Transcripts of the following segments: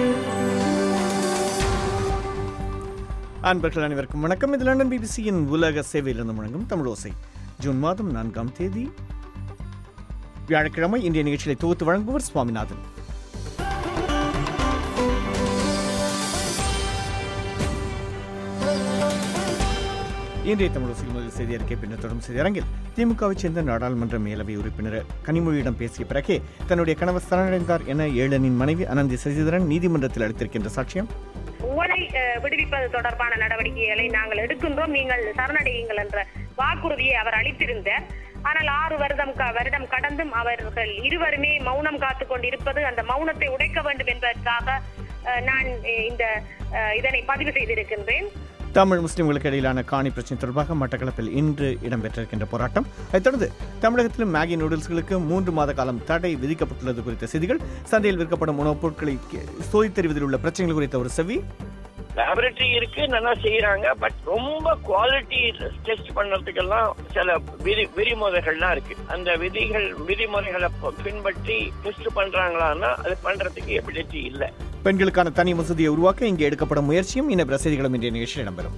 அன்பர்கள் அனைவருக்கும் வணக்கம் இது லண்டன் பிபிசியின் உலக சேவையிலிருந்து முழங்கும் தமிழ் ஓசை ஜூன் மாதம் நான்காம் தேதி வியாழக்கிழமை இந்திய நிகழ்ச்சியை தொகுத்து வழங்குபவர் சுவாமிநாதன் இன்றைய தமிழகத்தில் முதல் செய்தி அறிக்கை பின்னர் தொடரும் செய்தி அரங்கில் திமுகவைச் சேர்ந்த நாடாளுமன்ற மேலவை உறுப்பினர் கனிமொழியிடம் பேசிய பிறகே தன்னுடைய கணவர் சரணடைந்தார் என ஏழனின் மனைவி அனந்தி சசிதரன் நீதிமன்றத்தில் அளித்திருக்கின்ற சாட்சியம் உங்களை அஹ், விடுவிப்பது தொடர்பான நடவடிக்கைகளை நாங்கள் எடுக்கின்றோம் நீங்கள் சரணடையுங்கள் என்ற வாக்குறுதியை அவர் அளித்திருந்தார் ஆனால் ஆறு வருடம் க- வருடம் கடந்தும் அவர்கள் இருவருமே மௌனம் காத்துக் கொண்டிருப்பது அந்த மௌனத்தை உடைக்க வேண்டும் என்பதற்காக அஹ், நான் அஹ், இந்த அஹ், இதனை பதிவு செய்திருக்கின்றேன் தமிழ் முஸ்லிம்களுக்கு இடையிலான காணி பிரச்சனை தொடர்பாக மட்டக்களப்பில் இன்று இடம்பெற்றிருக்கின்ற போராட்டம் அதைத் தொடர்ந்து தமிழகத்திலும் மேகி நூடுல்ஸ்களுக்கு மூன்று மாத காலம் தடை விதிக்கப்பட்டுள்ளது குறித்த செய்திகள் சந்தையில் விற்கப்படும் உணவுப் பொருட்களை சோதித்தறிவதில் உள்ள பிரச்சனைகள் குறித்த ஒரு செவி லேபரேட்டரி இருக்கு நல்லா செய்யறாங்க பட் ரொம்ப குவாலிட்டி டெஸ்ட் பண்றதுக்கெல்லாம் சில விதி விதிமுறைகள்லாம் இருக்கு அந்த விதிகள் விதிமுறைகளை ப- பின்பற்றி டெஸ்ட் பண்றாங்களான்னா அது பண்றதுக்கு எபிலிட்டி இல்ல பெண்களுக்கான தனி மசூதியை உருவாக்க இங்கே எடுக்கப்படும் முயற்சியும் இன்ன பிற செய்திகளும் இன்றைய நிகழ்ச்சியில் இடம்பெறும்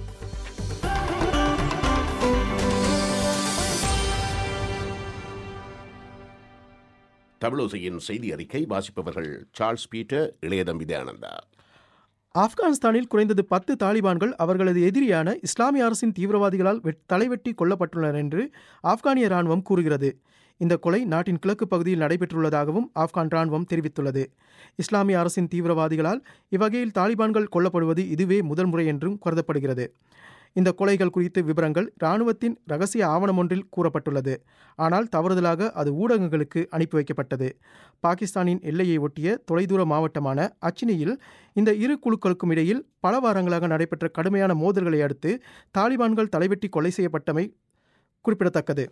தமிழோசையின் செய்தி அறிக்கை வாசிப்பவர்கள் சார்ல்ஸ் பீட்டர் இளையதம்பி தயானந்தா ஆப்கானிஸ்தானில் குறைந்தது பத்து தாலிபான்கள் அவர்களது எதிரியான இஸ்லாமிய அரசின் தீவிரவாதிகளால் வெட்- தலைவெட்டி கொல்லப்பட்டுள்ளனர் என்று ஆப்கானிய ராணுவம் கூறுகிறது இந்த கொலை நாட்டின் கிழக்கு பகுதியில் நடைபெற்றுள்ளதாகவும் ஆப்கான் ராணுவம் தெரிவித்துள்ளது இஸ்லாமிய அரசின் தீவிரவாதிகளால் இவ்வகையில் தாலிபான்கள் கொல்லப்படுவது இதுவே முதல் முறை என்றும் கருதப்படுகிறது இந்த கொலைகள் குறித்த விவரங்கள் இராணுவத்தின் ரகசிய ஆவணம் ஒன்றில் கூறப்பட்டுள்ளது ஆனால் தவறுதலாக அது ஊடகங்களுக்கு அனுப்பி வைக்கப்பட்டது பாகிஸ்தானின் எல்லையை ஒட்டிய தொலைதூர மாவட்டமான அச்சினியில் இந்த இரு குழுக்களுக்கும் இடையில் பல வாரங்களாக நடைபெற்ற கடுமையான மோதல்களை அடுத்து தாலிபான்கள் தலைவெட்டி கொலை செய்யப்பட்டமை குறிப்பிடத்தக்கது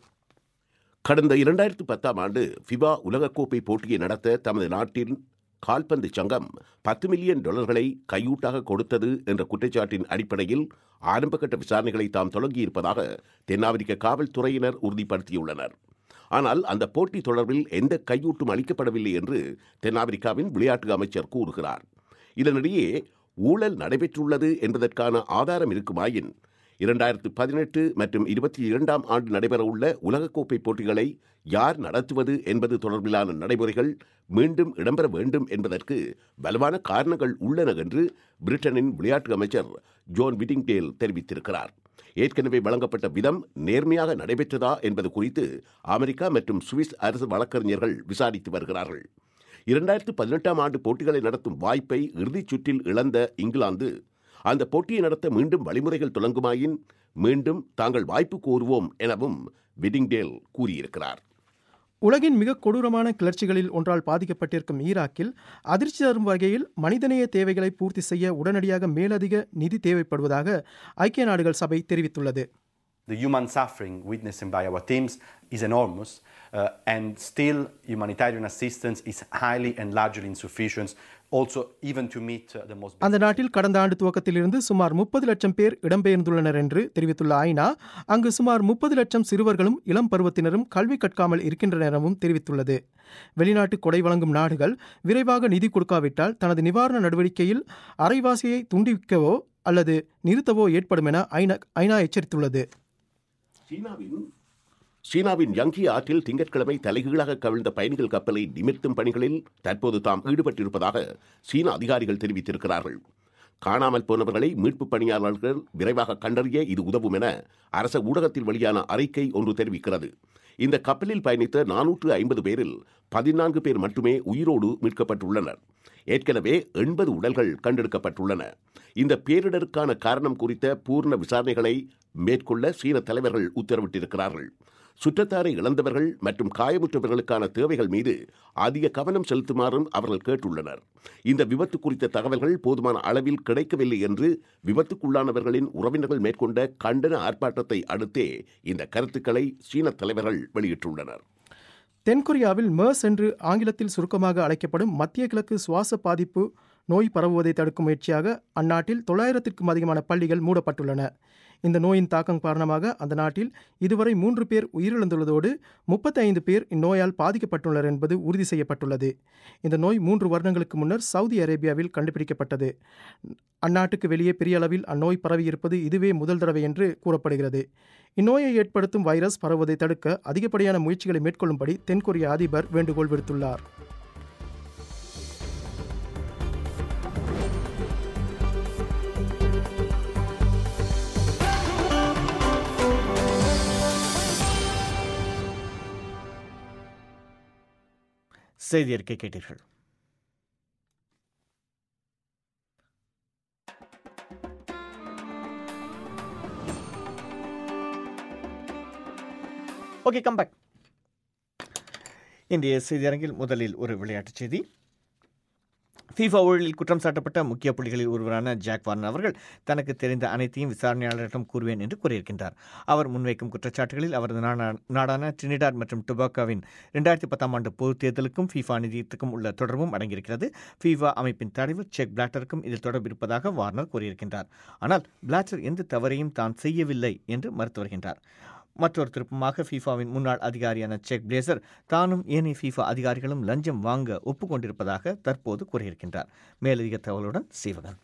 கடந்த இரண்டாயிரத்து பத்தாம் ஆண்டு ஃபிபா உலகக்கோப்பை போட்டியை நடத்த தமது நாட்டின் கால்பந்து சங்கம் பத்து மில்லியன் டாலர்களை கையூட்டாக கொடுத்தது என்ற குற்றச்சாட்டின் அடிப்படையில் ஆரம்பகட்ட விசாரணைகளை தாம் தொடங்கியிருப்பதாக தென்னாப்பிரிக்க காவல்துறையினர் உறுதிப்படுத்தியுள்ளனர் ஆனால் அந்த போட்டி தொடர்பில் எந்த கையூட்டும் அளிக்கப்படவில்லை என்று தென்னாப்பிரிக்காவின் விளையாட்டு அமைச்சர் கூறுகிறார் இதனிடையே ஊழல் நடைபெற்றுள்ளது என்பதற்கான ஆதாரம் இருக்குமாயின் இரண்டாயிரத்து பதினெட்டு மற்றும் இருபத்தி இரண்டாம் ஆண்டு நடைபெறவுள்ள உலகக்கோப்பை போட்டிகளை யார் நடத்துவது என்பது தொடர்பிலான நடைமுறைகள் மீண்டும் இடம்பெற வேண்டும் என்பதற்கு வலுவான காரணங்கள் உள்ளன என்று பிரிட்டனின் விளையாட்டு அமைச்சர் ஜோன் விட்டிங்டேல் தெரிவித்திருக்கிறார் ஏற்கனவே வழங்கப்பட்ட விதம் நேர்மையாக நடைபெற்றதா என்பது குறித்து அமெரிக்கா மற்றும் சுவிஸ் அரசு வழக்கறிஞர்கள் விசாரித்து வருகிறார்கள் இரண்டாயிரத்து பதினெட்டாம் ஆண்டு போட்டிகளை நடத்தும் வாய்ப்பை இறுதிச் சுற்றில் இழந்த இங்கிலாந்து அந்த போட்டியை நடத்த மீண்டும் வழிமுறைகள் தொடங்குமாயின் மீண்டும் தாங்கள் வாய்ப்பு கோருவோம் எனவும் விடிங்டேல் கூறியிருக்கிறார் உலகின் மிக கொடூரமான கிளர்ச்சிகளில் ஒன்றால் பாதிக்கப்பட்டிருக்கும் ஈராக்கில் அதிர்ச்சி தரும் வகையில் மனிதநேய தேவைகளை பூர்த்தி செய்ய உடனடியாக மேலதிக நிதி தேவைப்படுவதாக ஐக்கிய நாடுகள் சபை தெரிவித்துள்ளது The human suffering witnessed by our teams is enormous, uh, and still humanitarian assistance is highly and largely insufficient, also even to meet uh, the most. அந்த நாட்டில் கடந்த ஆண்டு துவக்கத்திலிருந்து சுமார் முப்பது லட்சம் பேர் இடம்பெயர்ந்துள்ளனர் என்று தெரிவித்துள்ள ஐநா அங்கு சுமார் முப்பது லட்சம் சிறுவர்களும் இளம் பருவத்தினரும் கல்வி கற்காமல் இருக்கின்றனர் எனவும் தெரிவித்துள்ளது வெளிநாட்டு கொடை வழங்கும் நாடுகள் விரைவாக நிதி கொடுக்காவிட்டால் தனது நிவாரண நடவடிக்கையில் அரைவாசியை துண்டிக்கவோ அல்லது நிறுத்தவோ ஏற்படும் என ஐநா ஐநா எச்சரித்துள்ளது சீனாவின் சீனாவின் யங்கி ஆற்றில் திங்கட்கிழமை தலைகீழாக கவிழ்ந்த பயணிகள் கப்பலை நிமிர்த்தும் பணிகளில் தற்போது தாம் ஈடுபட்டிருப்பதாக சீன அதிகாரிகள் தெரிவித்திருக்கிறார்கள் காணாமல் போனவர்களை மீட்புப் பணியாளர்கள் விரைவாக கண்டறிய இது உதவும் என அரச ஊடகத்தில் வெளியான அறிக்கை ஒன்று தெரிவிக்கிறது இந்த கப்பலில் பயணித்த நானூற்று ஐம்பது பேரில் பதினான்கு பேர் மட்டுமே உயிரோடு மீட்கப்பட்டுள்ளனர் ஏற்கனவே எண்பது உடல்கள் கண்டெடுக்கப்பட்டுள்ளன இந்த பேரிடருக்கான காரணம் குறித்த பூர்ண விசாரணைகளை மேற்கொள்ள சீன தலைவர்கள் உத்தரவிட்டிருக்கிறார்கள் சுற்றத்தாரை இழந்தவர்கள் மற்றும் காயமுற்றவர்களுக்கான தேவைகள் மீது அதிக கவனம் செலுத்துமாறும் அவர்கள் கேட்டுள்ளனர் இந்த விபத்து குறித்த தகவல்கள் போதுமான அளவில் கிடைக்கவில்லை என்று விபத்துக்குள்ளானவர்களின் உறவினர்கள் மேற்கொண்ட கண்டன ஆர்ப்பாட்டத்தை அடுத்தே இந்த கருத்துக்களை சீன தலைவர்கள் வெளியிட்டுள்ளனர் தென்கொரியாவில் MERS என்று ஆங்கிலத்தில் சுருக்கமாக அழைக்கப்படும் மத்திய கிழக்கு சுவாச பாதிப்பு நோய் பரவுவதை தடுக்கும் முயற்சியாக அந்நாட்டில் தொள்ளாயிரத்திற்கும் அதிகமான பள்ளிகள் மூடப்பட்டுள்ளன இந்த நோயின் தாக்கம் காரணமாக அந்த நாட்டில் இதுவரை மூன்று பேர் உயிரிழந்துள்ளதோடு முப்பத்தைந்து பேர் இந்நோயால் பாதிக்கப்பட்டுள்ளனர் என்பது உறுதி செய்யப்பட்டுள்ளது இந்த நோய் மூன்று வருடங்களுக்கு முன்னர் சவுதி அரேபியாவில் கண்டுபிடிக்கப்பட்டது அந்நாட்டுக்கு வெளியே பெரிய அளவில் அந்நோய் பரவியிருப்பது இதுவே முதல் தடவை என்று கூறப்படுகிறது இந்நோயை ஏற்படுத்தும் வைரஸ் பரவுவதை தடுக்க அதிகப்படியான முயற்சிகளை மேற்கொள்ளும்படி தென்கொரிய அதிபர் வேண்டுகோள் விடுத்துள்ளார் செய்தி அறிக்கை கேட்டீர்கள் ஓகே கம் பேக் இன்றைய செய்தியரங்கில் முதலில் ஒரு விளையாட்டுச் செய்தி ஃபீஃபா ஊழலில் குற்றம் சாட்டப்பட்ட முக்கிய புள்ளிகளில் ஒருவரான ஜாக் வார்ன் அவர்கள் தனக்கு தெரிந்த அனைத்தையும் விசாரணையாளரிடம் கூறுவேன் என்று கூறியிருக்கின்றார் அவர் முன்வைக்கும் குற்றச்சாட்டுகளில் அவரது நாடா- நாடான டிரினிடாட் மற்றும் டொபாக்கோவின் ரெண்டாயிரத்தி பத்தாம் ஆண்டு பொதுத் தேர்தலுக்கும் ஃபீஃபா நிதியத்துக்கும் உள்ள தொடர்பும் அடங்கியிருக்கிறது ஃபீஃபா அமைப்பின் தலைவர் செக் பிளாட்டருக்கும் இதில் தொடர்பு இருப்பதாக வார்னர் கூறியிருக்கின்றார் ஆனால் பிளாட்டர் எந்த தவறையும் தான் செய்யவில்லை என்று மறுத்து வருகின்றார் மற்றொரு திருப்பமாக ஃபீஃபாவின் முன்னாள் அதிகாரியான செக் பிளேசர் தானும் ஏனைய ஃபீஃபா அதிகாரிகளும் லஞ்சம் வாங்க ஒப்புக்கொண்டிருப்பதாக தற்போது கூறியிருக்கின்றார் மேலதிக தகவலுடன் சீவகன்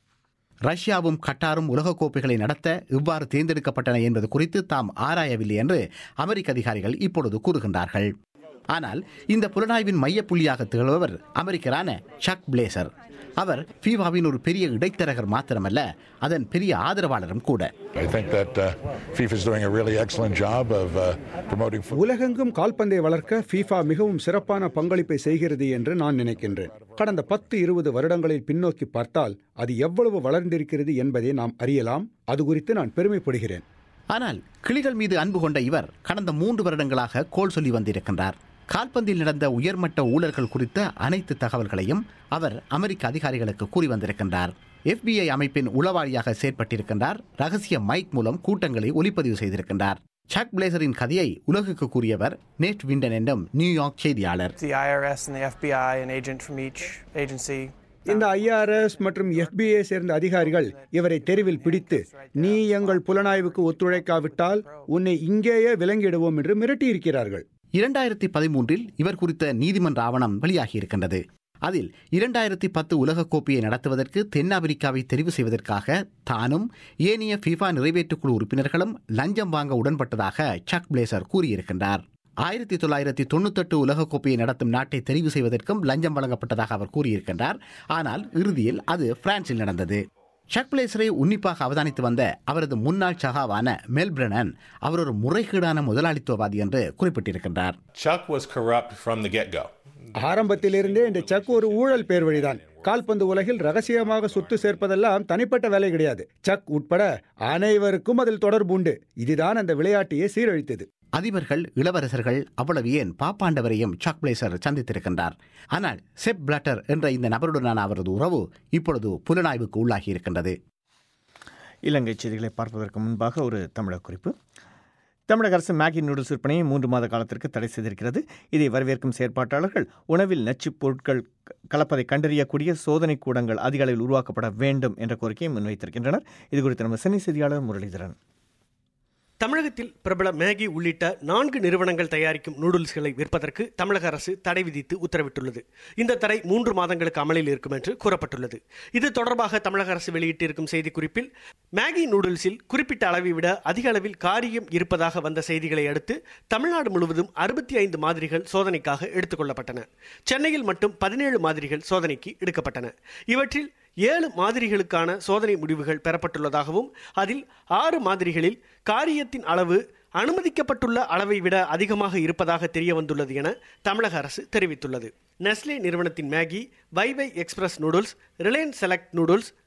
ரஷ்யாவும் கட்டாரும் உலகக்கோப்பைகளை நடத்த இவ்வாறு தேர்ந்தெடுக்கப்பட்டன என்பது குறித்து தாம் ஆராயவில்லை என்று அமெரிக்க அதிகாரிகள் இப்பொழுது கூறுகின்றார்கள் ஆனால் இந்த புலனாய்வின் மையப்புள்ளியாக திகழ்பவர் அமெரிக்கரான சக் பிளேசர் அவர் ஃபீஃபாவின் ஒரு பெரிய இடைத்தரகர் மாத்திரமல்ல அதன் பெரிய ஆதரவாளரும் கூட I think that uh, FIFA is doing a really excellent job of uh, promoting football. உலகெங்கும் கால்பந்தை வளர்க்க ஃபீஃபா மிகவும் சிறப்பான பங்களிப்பை செய்கிறது என்று நான் நினைக்கின்றேன் கடந்த பத்து இருபது வருடங்களில் பின்னோக்கி பார்த்தால் அது எவ்வளவு வளர்ந்திருக்கிறது என்பதை நாம் அறியலாம் அது குறித்து நான் பெருமைப்படுகிறேன் ஆனால் கிளிகள் மீது அன்பு கொண்ட இவர் கடந்த மூன்று வருடங்களாக கோல் சொல்லி வந்திருக்கின்றார் கால்பந்தில் நடந்த உயர்மட்ட ஊழல்கள் குறித்த அனைத்து தகவல்களையும் அவர் அமெரிக்க அதிகாரிகளுக்கு கூறி வந்திருக்கின்றார் FBI அமைப்பின் உளவாளியாக செயற்பட்டிருக்கின்றார் ரகசிய மைக் மூலம் கூட்டங்களை ஒளிப்பதிவு செய்திருக்கின்றார் சக் பிளேசரின் கதையை உலகுக்கு கூறியவர் நேட் விண்டன் என்னும் நியூயார்க் செய்தியாளர் The IRS and the FBI, an agent from each agency. இந்த ஐஆர்எஸ் மற்றும் எஃபிஐ சேர்ந்த அதிகாரிகள் இவரை தெருவில் பிடித்து நீ எங்கள் புலனாய்வுக்கு ஒத்துழைக்காவிட்டால் உன்னை இங்கேயே விலங்கிடுவோம் என்று மிரட்டியிருக்கிறார்கள் இரண்டாயிரத்தி பதிமூன்றில் இவர் குறித்த நீதிமன்ற ஆவணம் வெளியாகியிருக்கின்றது அதில் இரண்டாயிரத்தி பத்து உலகக்கோப்பையை நடத்துவதற்கு தென்னாப்பிரிக்காவை தெரிவு செய்வதற்காக தானும் ஏனைய ஃபிஃபா நிறைவேற்றுக்குழு உறுப்பினர்களும் லஞ்சம் வாங்க உடன்பட்டதாக சக் பிளேசர் கூறியிருக்கின்றார் ஆயிரத்தி தொள்ளாயிரத்தி தொண்ணூத்தெட்டு உலகக்கோப்பையை நடத்தும் நாட்டை தெரிவு செய்வதற்கும் லஞ்சம் வழங்கப்பட்டதாக அவர் கூறியிருக்கின்றார் ஆனால் இறுதியில் அது பிரான்சில் நடந்தது சக் பிளேசரை உன்னிப்பாக அவதானித்து வந்த அவரது முன்னாள் சகாவான மெல்பிரனன் அவர் ஒரு முறைகேடான முதலாளித்துவவாதி என்று குறிப்பிட்டிருக்கின்றார் Chuck was corrupt from the get go. ஆரம்பத்திலிருந்தே இந்த சக் ஒரு ஊழல் பேர் வழிதான் கால்பந்து உலகில் ரகசியமாக சொத்து சேர்ப்பதெல்லாம் தனிப்பட்ட வேலை கிடையாது சக் உட்பட அனைவருக்கும் அதில் தொடர்பு உண்டு இதுதான் அந்த விளையாட்டையே சீரழித்தது அதிபர்கள் இளவரசர்கள் அவ்வளவு ஏன் பாப்பாண்டவரையும் சக் பிளேசர் சந்தித்திருக்கின்றார் ஆனால் செப் பிளாட்டர் என்ற இந்த நபருடனான அவரது உறவு இப்பொழுது புலனாய்வுக்கு உள்ளாகி இருக்கின்றது இலங்கை செய்திகளை பார்ப்பதற்கு முன்பாக ஒரு தமிழக குறிப்பு தமிழக அரசு மேகி நூடுல்ஸ் விற்பனையை மூன்று மாத காலத்திற்கு தடை செய்திருக்கிறது இதை வரவேற்கும் செயற்பாட்டாளர்கள் உணவில் நச்சுப் பொருட்கள் க- கலப்பதை கண்டறியக்கூடிய சோதனை கூடங்கள் அதிக அளவில் உருவாக்கப்பட வேண்டும் என்ற கோரிக்கையை முன்வைத்திருக்கின்றனர் இது குறித்து நம்ம சென்னை செய்தியாளர் முரளிதரன் தமிழகத்தில் பிரபல மேகி உள்ளிட்ட நான்கு நிறுவனங்கள் தயாரிக்கும் நூடுல்ஸ்களை விற்பதற்கு தமிழக அரசு தடை விதித்து உத்தரவிட்டுள்ளது இந்த தடை மூன்று மாதங்களுக்கு அமலில் இருக்கும் என்று கூறப்பட்டுள்ளது இது தொடர்பாக தமிழக அரசு வெளியிட்டிருக்கும் செய்திக்குறிப்பில் மேகி நூடுல்ஸில் குறிப்பிட்ட அளவை விட அதிக அளவில் காரியம் இருப்பதாக வந்த செய்திகளை அடுத்து தமிழ்நாடு முழுவதும் அறுபத்தி ஐந்து மாதிரிகள் சோதனைக்காக எடுத்துக்கொள்ளப்பட்டன சென்னையில் மட்டும் பதினேழு மாதிரிகள் சோதனைக்கு எடுக்கப்பட்டன இவற்றில் ஏழு மாதிரிகளுக்கான சோதனை முடிவுகள் பெறப்பட்டுள்ளதாகவும் அதில் ஆறு மாதிரிகளில் காரியத்தின் அளவு அனுமதிக்கப்பட்டுள்ள அளவை விட அதிகமாக இருப்பதாக தெரிய வந்துள்ளது என தமிழக அரசு தெரிவித்துள்ளது நெஸ்லே நிறுவனத்தின் Maggi Wai Wai express noodles Reliance select noodles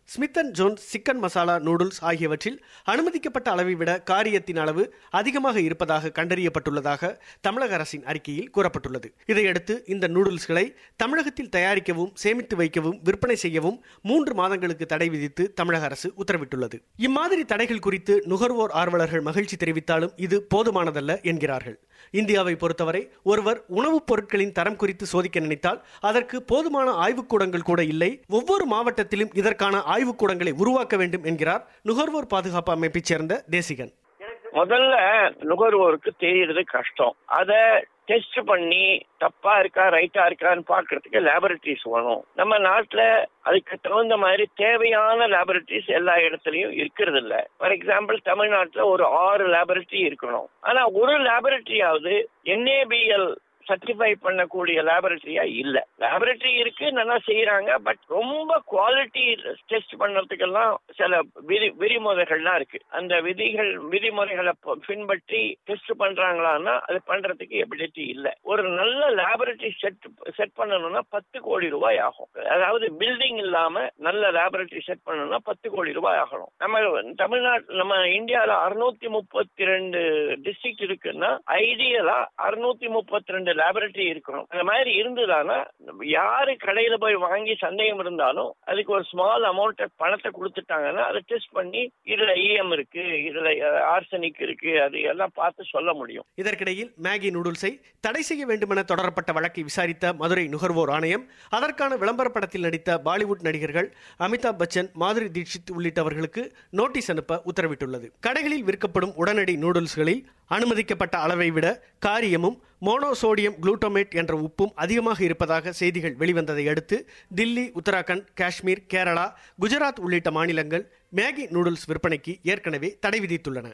Smith and Jones chicken masala noodles ஆகியவற்றில் அனுமதிக்கப்பட்ட அளவை விட காரியத்தின் அளவு அதிகமாக இருப்பதாக கண்டறியப்பட்டுள்ளதாக தமிழக அரசின் அறிக்கையில் கூறப்பட்டுள்ளது இதையடுத்து இந்த நூடுல்ஸ்களை தமிழகத்தில் தயாரிக்கவும் சேமித்து வைக்கவும் விற்பனை செய்யவும் மூன்று மாதங்களுக்கு தடை விதித்து தமிழக அரசு உத்தரவிட்டுள்ளது இம்மாதிரி தடைகள் குறித்து நுகர்வோர் ஆர்வலர்கள் மகிழ்ச்சி தெரிவித்தாலும் இது போதுமானதல்ல என்கிறார்கள் இந்தியாவை பொறுத்தவரை ஒருவர் உணவுப் பொருட்களின் தரம் குறித்து சோதிக்க நினைத்தால் அதற்கு போதுமான ஆய்வுக்கூடங்கள் கூட இல்லை ஒவ்வொரு மாவட்டத்திலும் இதற்கான ஆய்வுக்கூடங்களை உருவாக்க வேண்டும் என்கிறார் நுகர்வோர் பாதுகாப்பு அமைப்பைச் சேர்ந்த தேசிகன் முதல்ல நுகர்வோருக்கு தெரியறது கஷ்டம் அத டெஸ்ட் பண்ணி தப்பா இருக்கா ரைட்டா இருக்கான்னு பாக்குறதுக்கு லேபரட்டரிஸ் வேணும் நம்ம நாட்டுல அதுக்கு தகுந்த மாதிரி தேவையான லேபரட்டரிஸ் எல்லா இடத்துலயும் இருக்கிறது இல்ல ஃபார் எக்ஸாம்பிள் தமிழ்நாட்டுல ஒரு ஆறு லேபரட்டரி இருக்கணும் ஆனா ஒரு லேபரட்டரியாவது என்ஏபிஎல் சர்டிஃபை பண்ணக்கூடிய லேபரட்டரியா இல்ல லேபரட்டரி இருக்கு நல்லா செய்யறாங்க பட் ரொம்ப குவாலிட்டி டெஸ்ட் பண்றதுக்கெல்லாம் சில விதி விதிமுறைகள்லாம் இருக்கு அந்த விதிகள் விதிமுறைகளை ப- பின்பற்றி டெஸ்ட் பண்றாங்களான்னா அது பண்றதுக்கு எபிலிட்டி இல்ல ஒரு நல்ல லேபரட்டரி செட் செட் பண்ணணும்னா பத்து கோடி ரூபாய் ஆகும் அதாவது பில்டிங் இல்லாம நல்ல லேபரட்டரி செட் பண்ணணும்னா பத்து கோடி ரூபாய் ஆகணும் நம்ம தமிழ்நாட்டு நம்ம இந்தியால அறுநூத்தி முப்பத்தி ரெண்டு டிஸ்ட்ரிக்ட் இருக்குன்னா ஐடியலா அறுநூத்தி முப்பத்தி ரெண்டு லேபரட்டரி இருக்கணும் அந்த மாதிரி இருந்ததுன்னா யாரு கடையில போய் வாங்கி சந்தேகம் இருந்தாலும் அதுக்கு ஒரு ஸ்மால் அமௌண்ட் பணத்தை கொடுத்துட்டாங்கன்னா அதை டெஸ்ட் பண்ணி இதுல ஈஎம் இருக்கு இதுல ஆர்சனிக் இருக்கு அது எல்லாம் பார்த்து சொல்ல முடியும் இதற்கிடையில் மேகி நூடுல்ஸை தடை செய்ய வேண்டுமென தொடரப்பட்ட வழக்கை விசாரித்த மதுரை நுகர்வோர் ஆணையம் அதற்கான விளம்பர படத்தில் நடித்த பாலிவுட் நடிகர்கள் அமிதாப் பச்சன் மாதுரி தீட்சித் உள்ளிட்டவர்களுக்கு நோட்டீஸ் அனுப்ப உத்தரவிட்டுள்ளது கடைகளில் விற்கப்படும் உடனடி நூடுல்ஸ்களில் அனுமதிக்கப்பட்ட அளவை விட காரியமும் மோனோசோடியம் குளூட்டோமேட் என்ற உப்பும் அதிகமாக இருப்பதாக செய்திகள் வெளிவந்ததை அடுத்து தில்லி உத்தராகண்ட் காஷ்மீர் கேரளா குஜராத் உள்ளிட்ட மாநிலங்கள் மேகி நூடுல்ஸ் விற்பனைக்கு ஏற்கனவே தடை விதித்துள்ளன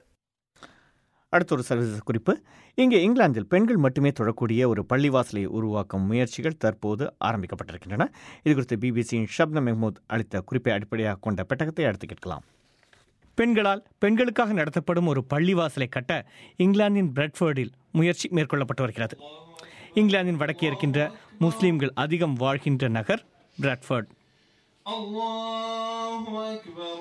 அடுத்த ஒரு சர்வதேச குறிப்பு இங்கே இங்கிலாந்தில் பெண்கள் மட்டுமே தொழக்கூடிய ஒரு பள்ளிவாசலை உருவாக்கும் முயற்சிகள் தற்போது ஆரம்பிக்கப்பட்டிருக்கின்றன இது குறித்து பிபிசியின் ஷப்ன மெஹ்மூத் அளித்த குறிப்பை அடிப்படையாக கொண்ட பெட்டகத்தை அடுத்து கேட்கலாம் பெண்களால் பெண்களுக்காக நடத்தப்படும் ஒரு பள்ளிவாசலை கட்ட இங்கிலாந்தின் பிரெட்ஃபோர்டில் முயற்சி மேற்கொள்ளப்பட்டு வருகிறது இங்கிலாந்தின் வடக்கே இருக்கின்ற முஸ்லிம்கள் அதிகம் வாழ்கின்ற நகர் பிரெட்ஃபோர்ட் الله أكبر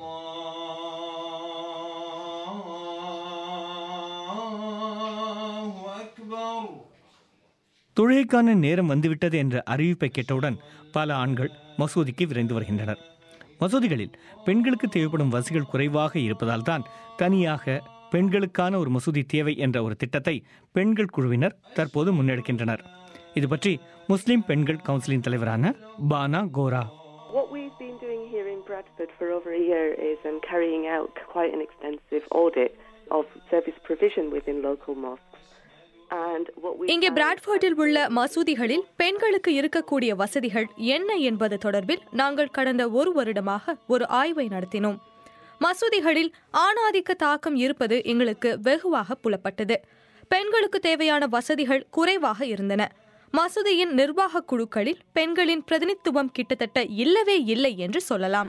الله أكبر தொழுகைக்கான நேரம் வந்துவிட்டது என்ற அறிவிப்பை கேட்டவுடன் பல ஆண்கள் மசூதிக்கு விரைந்து வருகின்றனர் மசூதிகளில் பெண்களுக்கு தேவைப்படும் வசதிகள் குறைவாக இருப்பதால் தான் தனியாக பெண்களுக்கான ஒரு மசூதி தேவை என்ற ஒரு திட்டத்தை பெண்கள் குழுவினர் தற்போது முன்னெடுக்கின்றனர் இது பற்றி முஸ்லிம் பெண்கள் கவுன்சிலின் தலைவரான பானா கோரா What we've been doing here in Bradford for over a year is um, carrying out quite an extensive audit of service provision within local mosques. And what we இங்கே பிராட்ஃபோர்டில் உள்ள மசூதிகளில் பெண்களுக்கு இருக்கக்கூடிய வசதிகள் என்ன என்பது தொடர்பில் நாங்கள் கடந்த ஒரு வருடமாக ஒரு ஆய்வை நடத்தினோம் மசூதிகளில் ஆணாதிக்க தாக்கம் இருப்பது எங்களுக்கு வெகுவாக புலப்பட்டது பெண்களுக்கு தேவையான வசதிகள் குறைவாக இருந்தன மசூதியின் நிர்வாக குழுக்களில் பெண்களின் பிரதிநிதித்துவம் கிட்டத்தட்ட இல்லவே இல்லை என்று சொல்லலாம்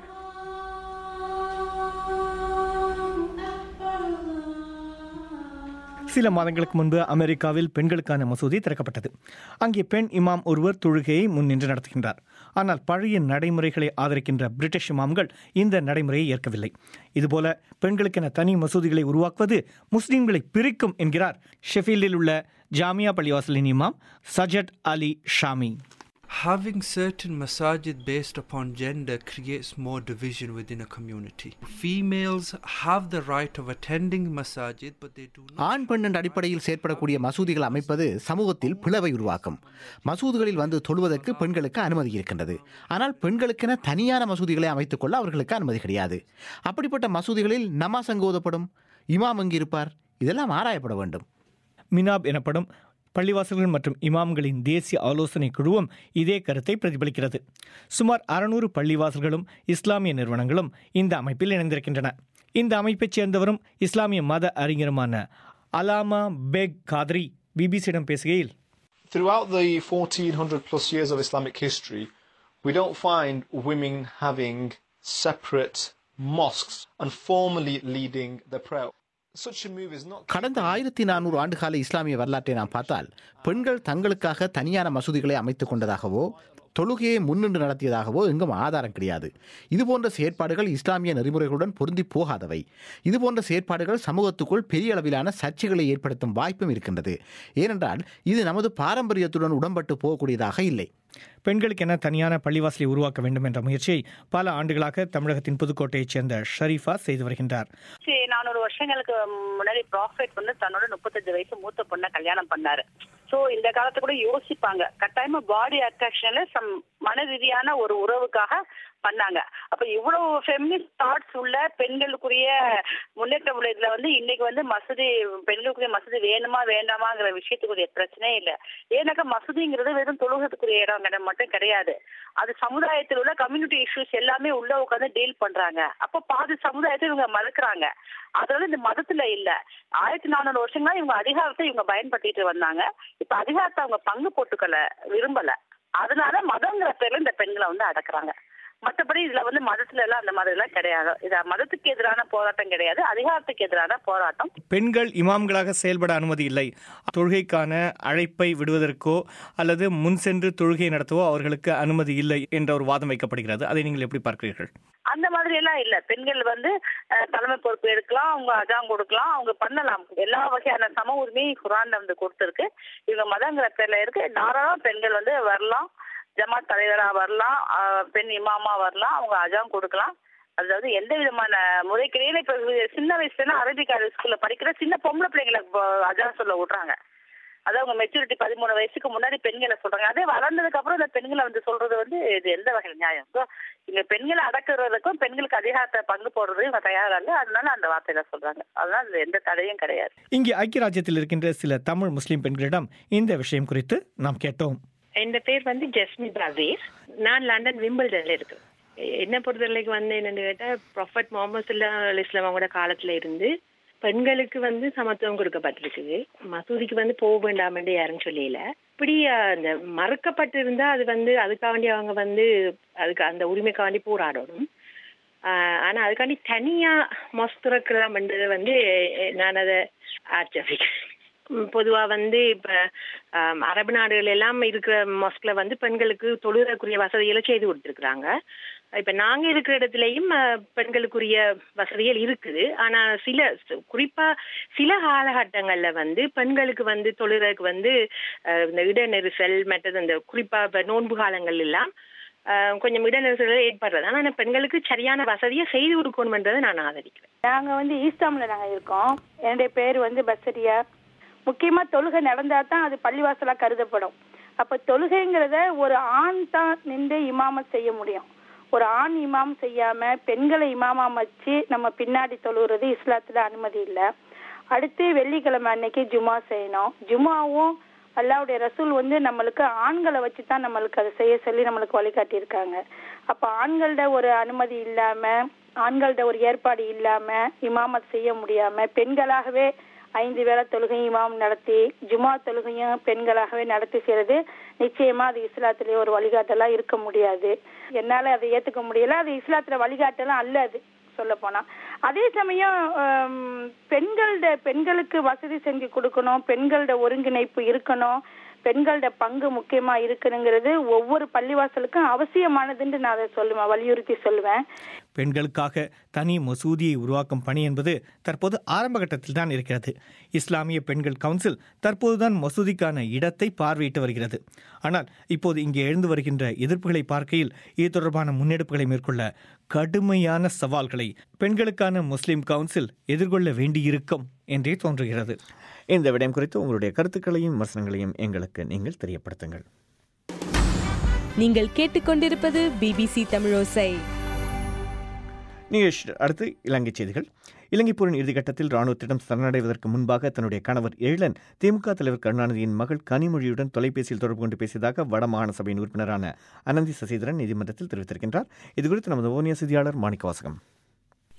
சில மாதங்களுக்கு முன்பு அமெரிக்காவில் பெண்களுக்கான மசூதி திறக்கப்பட்டது அங்கே பெண் இமாம் ஒருவர் தொழுகையை முன்னின்று நடத்துகின்றார் ஆனால் பழைய நடைமுறைகளை ஆதரிக்கின்ற பிரிட்டிஷ் இமாம்கள் இந்த நடைமுறையை ஏற்கவில்லை இதுபோல பெண்களுக்கென தனி மசூதிகளை உருவாக்குவது முஸ்லிம்களை பிரிக்கும் என்கிறார் ஷெஃபீல்டில் உள்ள ஜாமியா பள்ளிவாசலின் இமாம் Sajjad Ali Shami Having certain masajid based upon gender creates more division within a community. Females have the right of attending masajid, but they do not. ஆண் பெண் என்ற அடிப்படையில் செயற்படக்கூடிய மசூதிகள் அமைப்பது சமூகத்தில் பிளவை உருவாக்கும் மசூதிகளில் வந்து தொழுவதற்கு பெண்களுக்கு அனுமதி இருக்கின்றது ஆனால் பெண்களுக்கென தனியான மசூதிகளை அமைத்துக் கொள்ள அவர்களுக்கு அனுமதி கிடையாது அப்படிப்பட்ட மசூதிகளில் நமாஸ் அங்கு ஓதப்படும் இமாம் அங்கு இருப்பார் இதெல்லாம் ஆராயப்பட வேண்டும் மினாப் எனப்படும் பள்ளிவாசல்கள் மற்றும் இமாம்களின் தேசிய ஆலோசனை குழுவும் இதே கருத்தை பிரதிபலிக்கிறது சுமார் அறுநூறு பள்ளிவாசல்களும் இஸ்லாமிய நிறுவனங்களும் இந்த அமைப்பில் இணைந்திருக்கின்றன இந்த அமைப்பைச் சேர்ந்தவரும் இஸ்லாமிய மத அறிஞருமான அலாமா பெக் காத்ரி பிபிசியிடம் பேசுகையில் Throughout the 1400 plus years of Islamic history, we don't find women having separate mosques and formally leading the prayer. Such a move is not. கடந்த ஆயிரத்தி நானூறு ஆண்டுகால இஸ்லாமிய வரலாற்றை நாம் பார்த்தால் பெண்கள் தங்களுக்காக தனியான மசூதிகளை அமைத்துக் கொண்டதாகவோ தொழுகையை முன்னின்று நடத்தியதாகவோ எங்கும் ஆதாரம் கிடையாது இதுபோன்ற செயற்பாடுகள் இஸ்லாமிய நெறிமுறைகளுடன் பொருந்தி போகாதவை இதுபோன்ற செயற்பாடுகள் சமூகத்துக்குள் பெரிய அளவிலான சர்ச்சைகளை ஏற்படுத்தும் வாய்ப்பும் இருக்கின்றது ஏனென்றால் இது நமது பாரம்பரியத்துடன் உடன்பட்டு போகக்கூடியதாக இல்லை பெண்களுக்கென தனியான பள்ளிவாசலை உருவாக்க வேண்டும் என்ற முயற்சியை பல ஆண்டுகளாக தமிழகத்தின் புதுக்கோட்டையைச் சேர்ந்த ஷரீஃபா செய்து வருகின்றார் சரி, நானூறு வருஷங்களுக்கு முன்னாடி ப்ராஃபிட் வந்து தன்னோட முப்பத்தஞ்சு வயசு மூத்த பொண்ணை கல்யாணம் பண்ணாரு சோ இந்த காலத்து கூட யோசிப்பாங்க கட்டாயமா பாடி அட்ராக்ஷன்ல சம் மன ரீதியான ஒரு உறவுக்காக பண்ணாங்க அப்ப இவ்வளவு ஃபெமினிஸ்ட் தாட்ஸ் உள்ள பெண்களுக்குரிய முன்னேற்றம் உள்ள இதுல வந்து இன்னைக்கு வந்து மசூதி பெண்களுக்குரிய மசூதி வேணுமா வேண்டாமாங்கிற விஷயத்துக்குரிய பிரச்சனையே இல்ல ஏன்னாக்கா மசூதிங்கிறது வெறும் தொழுகத்துக்குரிய இடம் கிடை- மட்டும் கிடையாது அது சமுதாயத்தில் உள்ள கம்யூனிட்டி இஷ்யூஸ் எல்லாமே உள்ள உட்காந்து டீல் பண்றாங்க அப்ப பாதி சமுதாயத்தை இவங்க மறுக்கிறாங்க அதனால இந்த மதத்துல இல்ல ஆயிரத்தி நானூறு வருஷங்களா இவங்க அதிகாரத்தை இவங்க பயன்படுத்திட்டு வந்தாங்க இப்ப அதிகாரத்தை அவங்க பங்கு போட்டுக்கல விரும்பல அதனால மதங்கிற பேர்ல இந்த பெண்களை வந்து அடக்குறாங்க மத்தபடி இதுல வந்து மதத்துல எல்லாம் அந்த மாதிரி எல்லாம் கிடையாது இது மதத்துக்கு எதிரான போராட்டம் கிடையாது அதிகாரத்துக்கு எதிரான போராட்டம் பெண்கள் இமாம்களாக செயல்பட அனுமதி இல்லை தொழுகைக்கான அழைப்பை விடுவதற்கோ அல்லது முன் சென்று தொழுகை நடத்தவோ அவர்களுக்கு அனுமதி இல்லை என்ற ஒரு வாதம் வைக்கப்படுகிறது அதை நீங்கள் எப்படி பார்க்கிறீர்கள் அந்த மாதிரி எல்லாம் இல்ல பெண்கள் வந்து அஹ், தலைமை பொறுப்பு எடுக்கலாம் அவங்க அஜாம் கொடுக்கலாம் அவங்க பண்ணலாம் எல்லா வகையான சம உரிமையும் குரான்ல வந்து கொடுத்துருக்கு இவங்க மதங்கிற பேர்ல இருக்கு தாராளம் பெண்கள் வந்து வரலாம் ஜமாத் தலைவரா வரலாம் அஹ், பெண் இமாமா வரலாம் அவங்க அஜாம் கொடுக்கலாம் அதாவது எந்த விதமான முறைக்கிடையில இப்ப சின்ன வயசுல அரபிக் ஸ்கூல்ல படிக்கிற சின்ன பொம்பளை பிள்ளைங்களை இப்போ அஜாம் சொல்ல விடுறாங்க அதாவது அவங்க மெச்சூரிட்டி பதிமூணு வயசுக்கு முன்னாடி பெண்களை சொல்றாங்க அதே வளர்ந்ததுக்கு அப்புறம் இந்த பெண்களை வந்து சொல்றது வந்து இது எந்த வகையில் நியாயம் ஸோ இங்க பெண்களை அடக்குறதுக்கும் பெண்களுக்கு அதிகாரத்தை பங்கு போடுறதுக்கும் இவங்க தயாரா இல்லை அதனால அந்த வார்த்தையில சொல்றாங்க அதனால அதுல எந்த தடையும் கிடையாது இங்கே ஐக்கிய ராஜ்யத்தில் இருக்கின்ற சில தமிழ் முஸ்லிம் பெண்களிடம் இந்த விஷயம் குறித்து நாம் கேட்டோம் என் பேர் வந்து ஜஸ்மி பசீர் நான் லண்டன் விம்பிள்டன்ல இருக்கு என்ன பொறுத்தவரைக்கு வந்து என்னன்னு கேட்டா ப்ரொஃபட் முகமது சல்லா இஸ்லாம் அவங்களோட காலத்துல இருந்து பெண்களுக்கு வந்து சமத்துவம் கொடுக்கப்பட்டிருக்குது மசூதிக்கு வந்து போக வேண்டாம் என்று யாரும் சொல்லல இப்படி அஹ், அந்த மறுக்கப்பட்டு இருந்தா அது வந்து அதுக்காண்டி அவங்க வந்து அதுக்கு அந்த உரிமைக்காண்டி போராடணும் ஆஹ் ஆனா அதுக்காண்டி தனியா மொஸ் திறக்கலாம்ன்றது வந்து அஹ், நான் அதை ஆட்சேபிக்கிறேன் உம், பொதுவா வந்து இப்ப ஆம், அரபு நாடுகள் எல்லாம் இருக்கிற மொஸ்க்ல வந்து பெண்களுக்கு தொழுறக்குரிய வசதிகளை செய்து கொடுத்துருக்குறாங்க இப்ப நாங்க இருக்கிற இடத்துலயும் அஹ், பெண்களுக்குரிய வசதிகள் இருக்குது ஆனா சில குறிப்பா சில காலகட்டங்கள்ல வந்து பெண்களுக்கு வந்து தொழுறதுக்கு வந்து அஹ், இந்த இட நெரிசல் மற்றது இந்த குறிப்பா இப்ப நோன்பு காலங்கள் எல்லாம் அஹ், கொஞ்சம் இட நெரிசல் ஏற்படுறது ஆனா பெண்களுக்கு சரியான வசதியை செய்து கொடுக்கணும்ன்றதை நான் ஆதரிக்கிறேன் நாங்க வந்து ஈஸ்டாம்ல நாங்க இருக்கோம் என்னுடைய பேர் வந்து பசரியா முக்கியமா தொழுகை நடந்தா தான் அது பள்ளிவாசலா கருதப்படும் அப்ப தொழுகைங்கிறத ஒரு ஆண் தான் நின்று இமாமத் செய்ய முடியும் ஒரு ஆண் இமாம் செய்யாம பெண்களை இமாமா வச்சு நம்ம பின்னாடி தொழுகிறது இஸ்லாத்துல அனுமதி இல்ல அடுத்து வெள்ளிக்கிழமை அன்னைக்கு ஜுமா செய்யணும் ஜுமாவும் அல்லாவுடைய ரசூல் வந்து நம்மளுக்கு ஆண்களை வச்சு தான் நம்மளுக்கு அதை செய்ய சொல்லி நம்மளுக்கு வழிகாட்டி இருக்காங்க அப்ப ஆண்களோட ஒரு அனுமதி இல்லாம ஆண்களோட ஒரு ஏற்பாடு இல்லாம இமாமத் செய்ய முடியாம பெண்களாகவே ஐந்து வேளை தொழுகையும் இமாம் நடத்தி ஜுமா தொழுகையும் பெண்களாகவே நடத்தி செய்யறது நிச்சயமா அது இஸ்லாத்திலேயே ஒரு வழிகாட்டலா இருக்க முடியாது என்னால அதை ஏத்துக்க முடியல அது இஸ்லாத்துல வழிகாட்டலாம் அல்ல அது சொல்ல போனா அதே சமயம் ஹம், பெண்களோட பெண்களுக்கு வசதி செஞ்சு கொடுக்கணும் பெண்களோட ஒருங்கிணைப்பு இருக்கணும் பெண்களோட பங்கு முக்கியமா இருக்கணுங்கிறது ஒவ்வொரு பள்ளிவாசலுக்கும் அவசியமானதுன்னு நான் அதை சொல்லுவேன் வலியுறுத்தி சொல்லுவேன் பெண்களுக்காக தனி மசூதியை உருவாக்கும் பணி என்பது தற்போது ஆரம்ப கட்டத்தில் தான் இருக்கிறது இஸ்லாமிய பெண்கள் கவுன்சில் தற்போதுதான் மசூதிக்கான இடத்தை பார்வையிட்டு வருகிறது ஆனால் இப்போது இங்கே எழுந்து வருகின்ற எதிர்ப்புகளை பார்க்கையில் இது தொடர்பான முன்னெடுப்புகளை மேற்கொள்ள கடுமையான சவால்களை பெண்களுக்கான முஸ்லிம் கவுன்சில் எதிர்கொள்ள வேண்டியிருக்கும் என்றே தோன்றுகிறது இந்த விடயம் குறித்து உங்களுடைய கருத்துக்களையும் விமர்சனங்களையும் எங்களுக்கு நீங்கள் தெரியப்படுத்துங்கள் நீங்கள் கேட்டுக்கொண்டிருப்பது பிபிசி தமிழோசை நிகழ்ச்சி அடுத்து இலங்கை செய்திகள் இலங்கை போரின் இறுதிக்கட்டத்தில் ராணுவத்திடம் சரணடைவதற்கு முன்பாக தன்னுடைய கணவர் எழிலன் திமுக தலைவர் கருணாநிதியின் மகள் கனிமொழியுடன் தொலைபேசியில் தொடர்பு கொண்டு பேசியதாக வடமாகாண சபையின் உறுப்பினரான அனந்தி சசிதரன் நீதிமன்றத்தில் தெரிவித்திருக்கின்றார் இதுகுறித்து நமது ஓனிய செய்தியாளர் மாணிக்க வாசகம்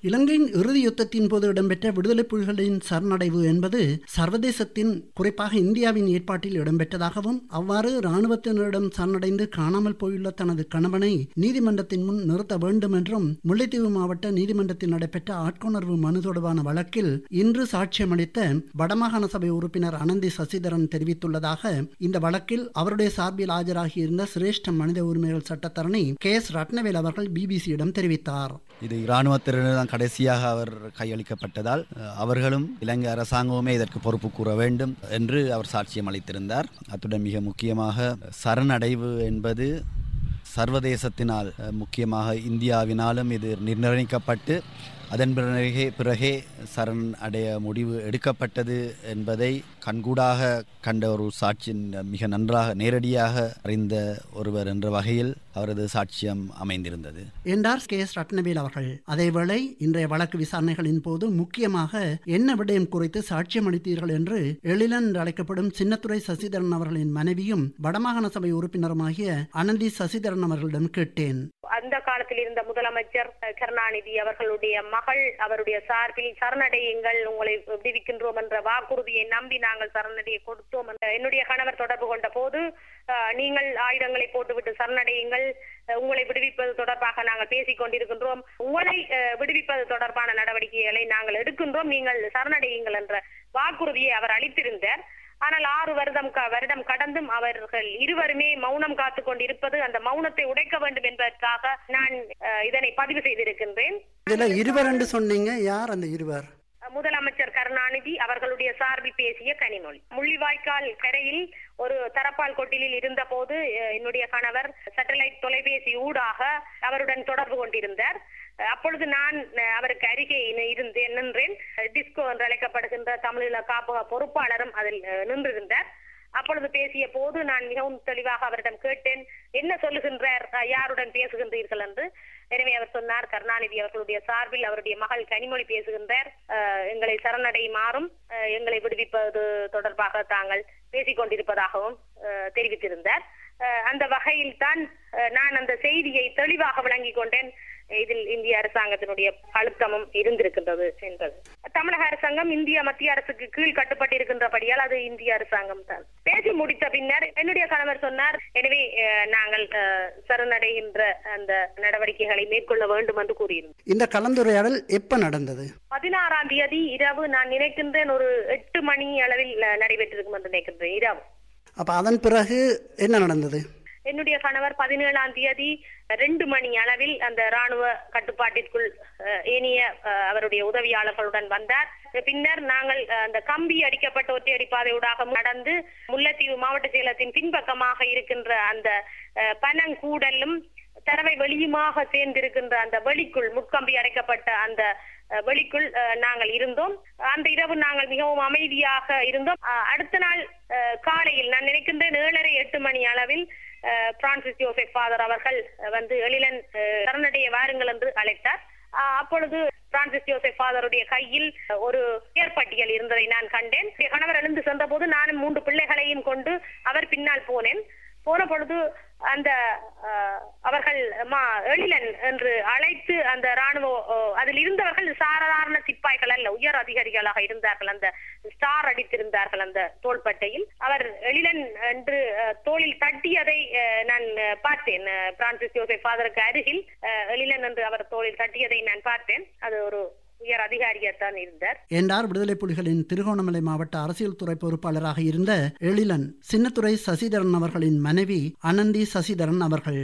இலங்கையின் இறுதி யுத்தத்தின் போது இடம்பெற்ற விடுதலை புலிகளின் சரணடைவு என்பது சர்வதேசத்தின் குறிப்பாக இந்தியாவின் ஏற்பாட்டில் இடம்பெற்றதாகவும் அவ்வாறு இராணுவத்தினரிடம் சரணடைந்து காணாமல் போயுள்ள தனது கணவனை நீதிமன்றத்தின் முன் நிறுத்த வேண்டும் என்றும் முல்லைத்தீவு மாவட்ட நீதிமன்றத்தில் நடைபெற்ற ஆட்கொணர்வு மனு தொடர்பான வழக்கில் இன்று சாட்சியமளித்த வடமாகாண சபை உறுப்பினர் அனந்தி சசிதரன் தெரிவித்துள்ளதாக இந்த வழக்கில் அவருடைய சார்பில் ஆஜராகியிருந்த சிரேஷ்ட மனித உரிமைகள் சட்டத்தரணி கே எஸ் ரத்னவேல் அவர்கள் பிபிசியிடம் தெரிவித்தார் இது இராணுவத்தினரிடம் கடைசியாக அவர் கையளிக்கப்பட்டதால் அஹ், அவர்களும் இலங்கை அரசாங்கமுமே இதற்கு பொறுப்பு கூற வேண்டும் என்று அவர் சாட்சியம் அளித்திருந்தார் அத்துடன் மிக முக்கியமாக சரணடைவு என்பது சர்வதேசத்தினால் அஹ், முக்கியமாக இந்தியாவினாலும் இது நிர்ணயிக்கப்பட்டு அதன் பிறகே பிறகே சரண் அடைய முடிவு எடுக்கப்பட்டது என்பதை கண்கூடாக கண்ட ஒரு சாட்சியின் மிக நன்றாக நேரடியாக அறிந்த ஒருவர் என்ற வகையில் அவரது சாட்சியம் அமைந்திருந்தது என்றார் கே எஸ் ரத்னவேல் அவர்கள் அதேவேளை இன்றைய வழக்கு விசாரணைகளின் போது முக்கியமாக என்ன விடயம் குறித்து சாட்சியம் அளித்தீர்கள் என்று எழிலன் என்று அழைக்கப்படும் சின்னத்துறை சசிதரன் அவர்களின் மனைவியும் வடமாகாண சபை உறுப்பினருமாகிய அனந்தி சசிதரன் அவர்களிடம் கேட்டேன் அந்த காலத்தில் இருந்த முதலமைச்சர் அஹ், கருணாநிதி அவர்களுடைய மகள் அவருடைய சார்பில் சரணடையுங்கள் உங்களை விடுவிக்கின்றோம் என்ற வாக்குறுதியை நம்பி நாங்கள் சரணடைய கொடுத்தோம் என்ற என்னுடைய கணவர் தொடர்பு கொண்ட போது அஹ், நீங்கள் ஆயுதங்களை போட்டுவிட்டு சரணடையுங்கள் அஹ், உங்களை விடுவிப்பது தொடர்பாக நாங்கள் பேசிக் கொண்டிருக்கின்றோம் உங்களை அஹ், விடுவிப்பது தொடர்பான நடவடிக்கைகளை நாங்கள் எடுக்கின்றோம் நீங்கள் சரணடையுங்கள் என்ற வாக்குறுதியை அவர் அளித்திருந்தார் ஆனால் ஆறு வருடம் க- வருடம் கடந்தும் அவர்கள் இருவருமே மௌனம் காத்து கொண்டிருப்பது அந்த மௌனத்தை உடைக்க வேண்டும் என்பதற்காக நான் அஹ், இதனை பதிவு செய்திருக்கின்றேன் இதுல இருவர் என்று சொன்னீங்க யார் அந்த இருவர் முதலமைச்சர் கருணாநிதி அவர்களுடைய சார்பில் பேசிய கனிமொழி முள்ளிவாய்க்கால் கரையில் ஒரு தரப்பால் கொட்டிலில் இருந்த போது அஹ், என்னுடைய கணவர் சேட்டலைட் தொலைபேசி ஊடாக அவருடன் தொடர்பு கொண்டிருந்தார் அஹ், அப்பொழுது நான் அஹ், அவருக்கு அருகே இரு- இருந்தேன் நின்றேன் அஹ், டிஸ்கோ என்று அழைக்கப்படுகின்ற தமிழீழ காப்பக பொறுப்பாளரும் அதில் அஹ், நின்றிருந்தார் அப்பொழுது பேசிய போது நான் மிகவும் தெளிவாக அவரிடம் கேட்டேன் என்ன சொல்லுகின்றார் அஹ், யாருடன் பேசுகின்றீர்கள் என்று எனவே அவர் சொன்னார் கருணாநிதி அவர்களுடைய சார்பில் அவருடைய மகள் கனிமொழி பேசுகின்றார் அஹ், எங்களை சரணடையுமாறும் அஹ், எங்களை விடுவிப்பது தொடர்பாக தாங்கள் பேசிக் கொண்டிருப்பதாகவும் அஹ், தெரிவித்திருந்தார் அஹ், அந்த வகையில் தான் அஹ், நான் அந்த செய்தியை தெளிவாக விளங்கிக் கொண்டேன் இதில் இந்திய அரசாங்கத்தினுடைய அழுத்தமும் இருந்திருக்கின்றது என்பது தமிழக அரசாங்கம் இந்திய மத்திய அரசுக்கு கீழ் கட்டுப்பட்டிருக்கின்றபடியால் அது இந்திய அரசாங்கம் தான் பேசி முடித்த பின்னர் என்னுடைய கணவர் சொன்னார் எனவே அஹ், நாங்கள் அஹ், சரணடைகின்ற அந்த நடவடிக்கைகளை மேற்கொள்ள வேண்டும் என்று கூறியிருந்தார் இந்த கலந்துரையாடல் எப்ப நடந்தது பதினாறாம் தேதி இரவு நான் நினைக்கின்றேன் ஒரு எட்டு மணி அளவில் அஹ், நடைபெற்றிருக்கும் என்று நினைக்கின்றேன் இரவு அப்ப அதன் பிறகு என்ன நடந்தது என்னுடைய கணவர் பதினேழாம் தேதி ரெண்டு மணி அளவில் அந்த ராணுவ கட்டுப்பாட்டிற்குள் அஹ், ஏனைய அஹ், அவருடைய உதவியாளர்களுடன் வந்தார் பின்னர் நாங்கள் அஹ், அந்த கம்பி அடிக்கப்பட்ட ஒற்றையடி பாதையூடாக நடந்து முல்லைத்தீவு மாவட்ட செயலகத்தின் பின்பக்கமாக இருக்கின்ற அந்த அஹ், பனங்கூடலும் தரவை வெளியுமாக சேர்ந்திருக்கின்ற அந்த வெளிக்குள் முட்கம்பி அடைக்கப்பட்ட அந்த அஹ், வெளிக்குள் அஹ், நாங்கள் இருந்தோம் அந்த இரவு நாங்கள் மிகவும் அமைதியாக இருந்தோம் அஹ், அடுத்த நாள் அஹ், காலையில் நான் நினைக்கின்றேன் ஏழரை எட்டு மணி அளவில் அஹ், பிரான்சிஸ் ஜோசப் ஃபாதர் அவர்கள் அஹ், வந்து எழிலன் அஹ், சரணடைய வாருங்கள் என்று அழைத்தார் அஹ், அப்பொழுது பிரான்சிஸ் ஜோசப் ஃபாதருடைய கையில் அஹ், ஒரு ஏற்பட்டியல் இருந்ததை நான் கண்டேன் என் கணவர் எழுந்து சென்ற போது நானும் மூன்று பிள்ளைகளையும் கொண்டு அவர் பின்னால் போனேன் போன பொழுது அந்த அஹ், அவர்கள் மா எழிலன் என்று அழைத்து அந்த ராணுவ அஹ், அதில் இருந்தவர்கள் சாதாரண சிப்பாய்கள் அல்ல உயர் அதிகாரிகளாக இருந்தார்கள் அந்த ஸ்டார் அடித்திருந்தார்கள் அந்த தோள்பட்டையில் அவர் எழிலன் என்று அஹ், தோளில் தட்டியதை அஹ், நான் அஹ், பார்த்தேன் அஹ், பிரான்சிஸ் யோசப் ஃபாதருக்கு அருகில் அஹ், எழிலன் என்று அவர் தோளில் தட்டியதை நான் பார்த்தேன் அது ஒரு உயர் அதிகாரியாத்தான் இருந்தார் என்றார் விடுதலை புலிகளின் திருகோணமலை மாவட்ட அரசியல் துறை பொறுப்பாளராக இருந்த எழிலன் சின்னத்துறை சசிதரன் அவர்களின் மனைவி அனந்தி சசிதரன் அவர்கள்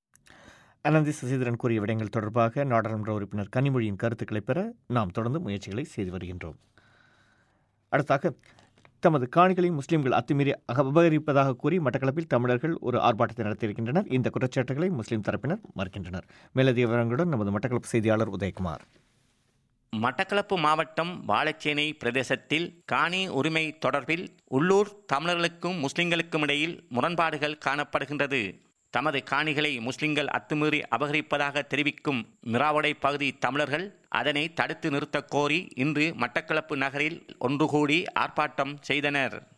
அனந்தி சசிதரன் கூறிய விடயங்கள் தொடர்பாக நாடாளுமன்ற உறுப்பினர் கனிமொழியின் கருத்துக்களை பெற நாம் தொடர்ந்து முயற்சிகளை செய்து வருகின்றோம் அடுத்தாக தமது காணிகளை முஸ்லிம்கள் அத்துமீறி அபகரிப்பதாக கூறி மட்டக்களப்பில் தமிழர்கள் ஒரு ஆர்ப்பாட்டத்தை நடத்தியிருக்கின்றனர் இந்த குற்றச்சாட்டுகளை முஸ்லிம் தரப்பினர் மறுக்கின்றனர் மேலதிக விவரங்களுடன் நமது மட்டக்களப்பு செய்தியாளர் உதயகுமார் மட்டக்களப்பு மாவட்டம் வாழைச்சேனை பிரதேசத்தில் காணி உரிமை தொடர்பில் உள்ளூர் தமிழர்களுக்கும் முஸ்லிம்களுக்கும் இடையில் முரண்பாடுகள் காணப்படுகின்றது தமது காணிகளை முஸ்லிம்கள் அத்துமீறி அபகரிப்பதாக தெரிவிக்கும் மிராவடை பகுதி தமிழர்கள் அதனை தடுத்து நிறுத்தக் கோரி இன்று மட்டக்களப்பு நகரில் ஒன்று கூடி ஆர்ப்பாட்டம் செய்தனர்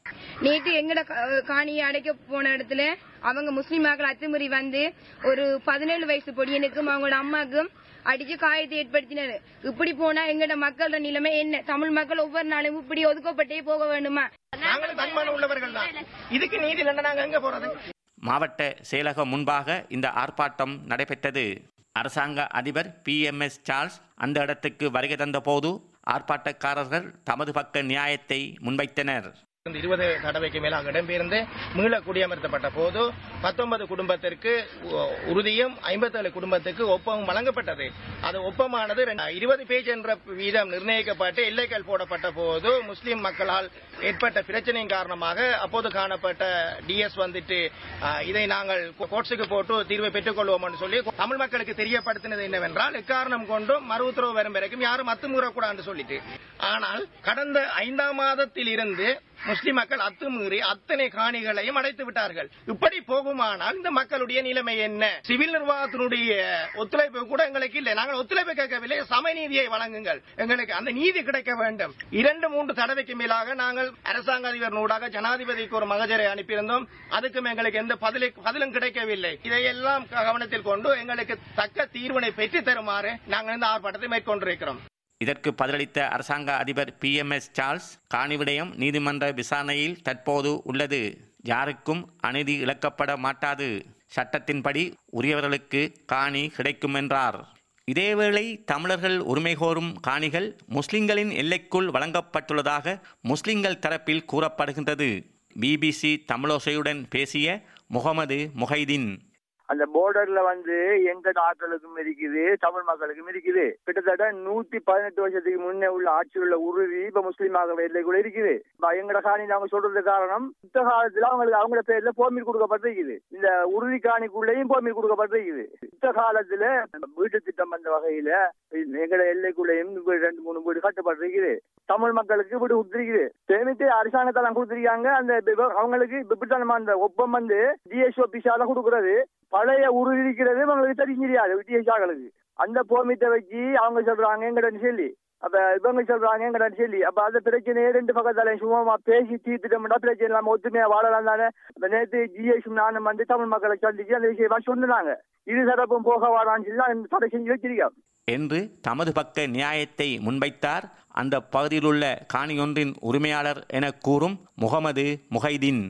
நேற்று எங்கட கா- காணியை அடைக்க போன இடத்துல அவங்க முஸ்லிமாக்கள் அத்துமுறை வந்து ஒரு பதினேழு வயசு பொடியனுக்கும் அவங்களோட அம்மாக்கும் அடிச்சு காயத்தை ஏற்படுத்தினர் இப்படி போனா எங்கட மக்களோட நிலைமை என்ன தமிழ் மக்கள் ஒவ்வொரு நாளும் இப்படி ஒதுக்கப்பட்டே போக வேண்டுமா நாங்களும் தன்மான உள்ளவர்கள் தான் இதுக்கு நீதி இல்லைன்னா நாங்க எங்க போறது மாவட்ட செயலகம் முன்பாக இந்த ஆர்ப்பாட்டம் நடைபெற்றது அரசாங்க அதிபர் பி எம் எஸ் சார்ல்ஸ் அந்த இடத்துக்கு வருகை தந்தபோது ஆர்ப்பாட்டக்காரர்கள் தமது பக்க நியாயத்தை முன்வைத்தனர் இந்த இருபது தடவைக்கு மேலாக இடம்பெயர்ந்து மீள குடியமர்த்தப்பட்ட போது பத்தொன்பது குடும்பத்திற்கு உ- உறுதியும் ஐம்பத்தேழு குடும்பத்துக்கு ஒப்பமும் வழங்கப்பட்டது அது ஒப்பமானது ரெண்டு- இருபது பேஜ் என்ற வீதம் நிர்ணயிக்கப்பட்டு எல்லைகள் போடப்பட்ட போது முஸ்லிம் மக்களால் ஏற்பட்ட பிரச்சனையின் காரணமாக அப்போது காணப்பட்ட டிஎஸ் வந்துட்டு ஆ, இதை நாங்கள் கோர்ட்ஸுக்கு போட்டு தீர்வை பெற்றுக் கொள்வோம் சொல்லி தமிழ் மக்களுக்கு தெரியப்படுத்தினது என்னவென்றால் எக்காரணம் கொண்டும் மறு உத்தரவு வரும் வரைக்கும் யாரும் அத்துமீறக்கூடாது சொல்லிட்டு ஆனால் கடந்த ஐந்தாம் மாதத்தில் இருந்து முஸ்லிம் மக்கள் அத்துமீறி அத்தனை காணிகளையும் அடைத்து விட்டார்கள் இப்படி போகுமானால் இந்த மக்களுடைய நிலைமை என்ன சிவில் நிர்வாகத்தினுடைய ஒத்துழைப்பு கூட எங்களுக்கு இல்லை நாங்கள் ஒத்துழைப்பு கேட்கவில்லை சமநீதியை வழங்குங்கள் எங்களுக்கு அந்த நீதி கிடைக்க வேண்டும் இரண்டு மூன்று தடவைக்கு மேலாக நாங்கள் அரசாங்க அதிபர் நூடாக ஜனாதிபதிக்கு ஒரு மகஜரை அனுப்பியிருந்தோம் அதுக்கும் எங்களுக்கு எந்த பதிலை பதிலும் கிடைக்கவில்லை இதையெல்லாம் கவனத்தில் கொண்டு எங்களுக்கு தக்க தீர்வினை பெற்று தருமாறு நாங்கள் இந்த ஆர்ப்பாட்டத்தை மேற்கொண்டிருக்கிறோம் இதற்கு பதிலளித்த அரசாங்க அதிபர் பி எம் எஸ் சார்ல்ஸ் காணி விடயம் நீதிமன்ற விசாரணையில் தற்போது உள்ளது யாருக்கும் அநீதி இழக்கப்பட மாட்டாது சட்டத்தின்படி உரியவர்களுக்கு காணி கிடைக்கும் என்றார் இதேவேளை தமிழர்கள் உரிமை கோரும் காணிகள் முஸ்லிம்களின் எல்லைக்குள் வழங்கப்பட்டுள்ளதாக முஸ்லிம்கள் தரப்பில் கூறப்படுகின்றது பிபிசி தமிழோசையுடன் பேசிய முகமது முஹைதீன் அந்த பார்டர்ல வந்து எங்க ஆட்களுக்கும் இருக்குது தமிழ் மக்களுக்கும் இருக்குது கிட்டத்தட்ட நூத்தி பதினெட்டு வருஷத்துக்கு முன்னே உள்ள ஆட்சியில் உள்ள உறுதி இப்ப முஸ்லீமாக எல்லைக்குள்ள இருக்குது இப்ப எங்கட காணி அவங்க சொல்றது காரணம் யுத்த காலத்துல அவங்களுக்கு அவங்களோட பேர்ல போமீர் கொடுக்கப்பட்டிருக்குது இந்த உறுதி காணிக்குள்ளேயும் போமீர் கொடுக்கப்பட்டிருக்குது யுத்த காலத்துல வீட்டு திட்டம் வந்த வகையில எங்கட எல்லைக்குள்ளேயும் வீடு ரெண்டு மூணு வீடு கட்டப்பட்டிருக்குது தமிழ் மக்களுக்கு வீடு கொடுத்திருக்குது சேமித்து அரசாங்கத்தால கொடுத்திருக்காங்க அந்த விவ- அவங்களுக்கு இப்படித்தான் அந்த ஒப்பம் வந்து டிஎஸ் ஆஃபீஸால கொடுக்கறது பழைய உறுதி இருக்கிறது அவங்களுக்கு தெரிஞ்சிரியாது டிஎஸ்ஆர்களுக்கு அந்த போமிட்ட வச்சு அவங்க சொல்றாங்க எங்கடன்னு சொல்லி அப்ப இவங்க சொல்றாங்க எங்கடன்னு சொல்லி அப்ப அந்த பிரச்சனையே ரெண்டு பக்கத்தால சும்மா பேசி தீர்த்துட்டோம்னா பிரச்சனை இல்லாம ஒத்துமையா வாழலாம் தானே அப்ப நேத்து ஜிஎஸ் நானும் வந்து தமிழ் மக்களை சந்திச்சு அந்த விஷயமா சொன்னாங்க இரு தரப்பும் போக வாடான்னு சொல்லி தான் தடை செஞ்சு வச்சிருக்கோம் என்று தமது பக்க நியாயத்தை முன்வைத்தார் அந்த பகுதியிலுள்ள காணியொன்றின் உரிமையாளர் என கூறும் முகமது முஹைதீன்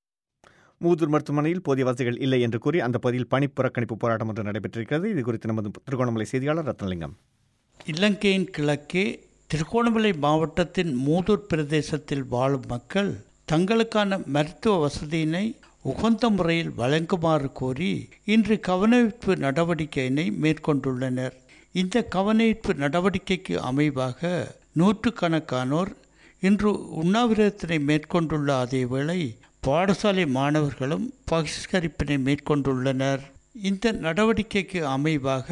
மூதூர் மருத்துவமனையில் போதிய வசதிகள் இல்லை என்று கூறி அந்த பகுதியில் பணி புறக்கணிப்பு போராட்டம் ஒன்று நடைபெற்றிருக்கிறது இது குறித்து நமது திருகோணமலை செய்தியாளர் ரத்னலிங்கம் இலங்கையின் கிழக்கே திருகோணமலை மாவட்டத்தின் மூதூர் பிரதேசத்தில் வாழும் மக்கள் தங்களுக்கான மருத்துவ வசதியினை உகந்த முறையில் வழங்குமாறு கோரி இன்று கவனஈர்ப்பு நடவடிக்கையினை மேற்கொண்டுள்ளனர் இந்த கவனஈர்ப்பு நடவடிக்கைக்கு அமைவாக நூற்றுக்கணக்கானோர் இன்று உண்ணாவிரதத்தினை மேற்கொண்டுள்ள அதேவேளை பாடசாலை மாணவர்களும் பகிஷ்கரிப்பினை மேற்கொண்டுள்ளனர் இந்த நடவடிக்கைக்கு அமைவாக